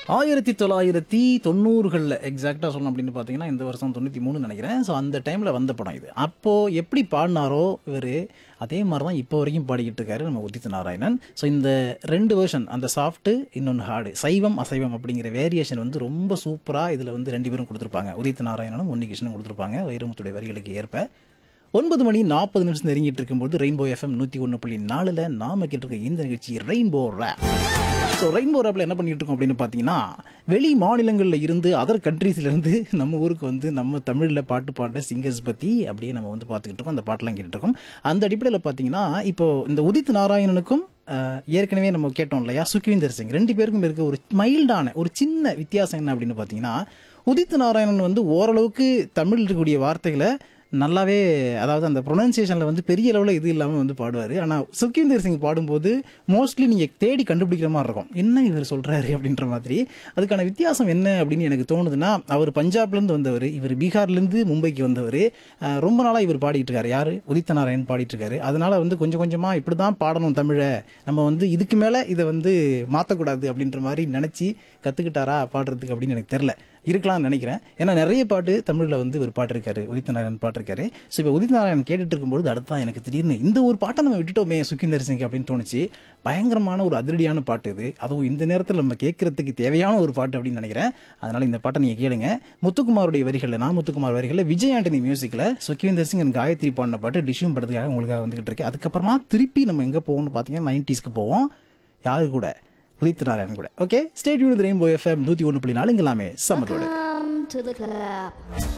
ஆயிரத்தி தொள்ளாயிரத்தி தொண்ணூறுகளில் எக்ஸாக்டாக சொல்லணும் அப்படின்னு பார்த்தீங்கன்னா இந்த வருஷம் தொண்ணூற்றி மூணு நினைக்கிறேன் ஸோ அந்த டைமில் வந்த படம் இது அப்போது எப்படி பாடினாரோ இவர் அதே மாதிரி தான் இப்போ வரைக்கும் பாடிக்கிட்டு இருக்காரு நம்ம உதித் நாராயணன் ஸோ இந்த ரெண்டு வெர்ஷன் அந்த சாஃப்ட்டு இன்னொன்று ஹார்டு சைவம் அசைவம் அப்படிங்கிற வேரியேஷன் வந்து ரொம்ப சூப்பராக இதில் வந்து ரெண்டு பேரும் கொடுத்துருப்பாங்க உதித் நாராயணனும் உன்னிகிருஷ்ணனும் கொடுத்துருப்பாங்க வைரமுத்துடைய வரிகளுக்கு ஏற்ப ஒன்பது மணி நாற்பது நிமிஷம் நெருங்கிட்டு இருக்கும்போது ரெயின்போ எஃப்எம் நூற்றி ஒன்று புள்ளி நாலில் நாம கேட்டிருக்க இந்த நிகழ்ச்சி ரெயின்போ ரேப் ஸோ ரெயின்போ ரேப்பில் என்ன பண்ணிட்டு இருக்கோம் அப்படின்னு பார்த்தீங்கன்னா வெளி மாநிலங்களில் இருந்து அதர் கண்ட்ரீஸ்லேருந்து நம்ம ஊருக்கு வந்து நம்ம தமிழில் பாட்டு பாடுற சிங்கர்ஸ் பற்றி அப்படியே நம்ம வந்து பார்த்துக்கிட்டு இருக்கோம் அந்த பாட்டெலாம் கேட்டுட்டு இருக்கோம் அந்த அடிப்படையில் பார்த்தீங்கன்னா இப்போ இந்த உதித் நாராயணனுக்கும் அஹ், ஏற்கனவே நம்ம கேட்டோம் இல்லையா சுக்வீந்தர் சிங் ரெண்டு பேருக்கும் இருக்க ஒரு மைல்டான ஒரு சின்ன வித்தியாசம் என்ன அப்படின்னு பார்த்தீங்கன்னா உதித் நாராயணன் வந்து ஓரளவுக்கு தமிழ் இருக்கக்கூடிய வார்த்தைகளை நல்லாவே அதாவது அந்த ப்ரொனன்சியேஷனில் வந்து பெரிய லெவலில் இது இல்லாமல் வந்து பாடுவார் ஆனால் சுக்வீந்தர் சிங் பாடும்போது மோஸ்ட்லி நீங்கள் தேடி கண்டுபிடிக்கிற மாதிரி இருக்கும் என்ன இவர் சொல்கிறாரு அப்படின்ற மாதிரி அதுக்கான வித்தியாசம் என்ன அப்படின்னு எனக்கு தோணுதுன்னா அவர் பஞ்சாப்லேருந்து வந்தவர் இவர் பீகார்லேருந்து மும்பைக்கு வந்தவர் அஹ், ரொம்ப நாளாக இவர் பாடிட்டு இருக்காரு யார் உதித்த நாராயண் பாடிட்டு இருக்காரு அதனால வந்து கொஞ்சம் கொஞ்சமாக இப்படி தான் பாடணும் தமிழை நம்ம வந்து இதுக்கு மேலே இதை வந்து மாற்றக்கூடாது அப்படின்ற மாதிரி நினச்சி கற்றுக்கிட்டாரா பாடுறதுக்கு அப்படின்னு எனக்கு தெரில இருக்கலாம்னு நினைக்கிறேன் ஏன்னா நிறைய பாட்டு தமிழில் வந்து ஒரு பாட்டு இருக்காரு உதித் நாராயணன் பாட்டு இருக்காரு ஸோ இப்போ உதித் நாராயணன் கேட்டுட்டு இருக்கும்போது அடுத்தான் எனக்கு திடீர்னு இந்த ஒரு பாட்டை நம்ம விட்டுட்டோமே சுக்கிந்தர் சிங் அப்படின்னு தோணுச்சு பயங்கரமான ஒரு அதிரடியான பாட்டு இது அதுவும் இந்த நேரத்தில் நம்ம கேட்கறதுக்கு தேவையான ஒரு பாட்டு அப்படின்னு நினைக்கிறேன் அதனால இந்த பாட்டை நீங்கள் கேளுங்க முத்துக்குமாருடைய வரிகளில் நான் முத்துக்குமார் வரிகளில் விஜய் ஆண்டனி மியூசிக்கில் சுக்கிந்தர் சிங் and காயத்ரி பாடின பாட்டு டிஷ்யூம் படத்துக்காக உங்களுக்காக வந்துகிட்டு இருக்கு அதுக்கப்புறமா திருப்பி நம்ம எங்கே போவோம்னு பார்த்தீங்கன்னா நைன்டிஸ்க்கு போவோம் யாரு கூட உதித் நாராயணன் கூட okay state unit rainbow FM நூற்றி ஒன்று புள்ளி நாலு இங்கெல்லாமே சமத்தோடு Come to the club.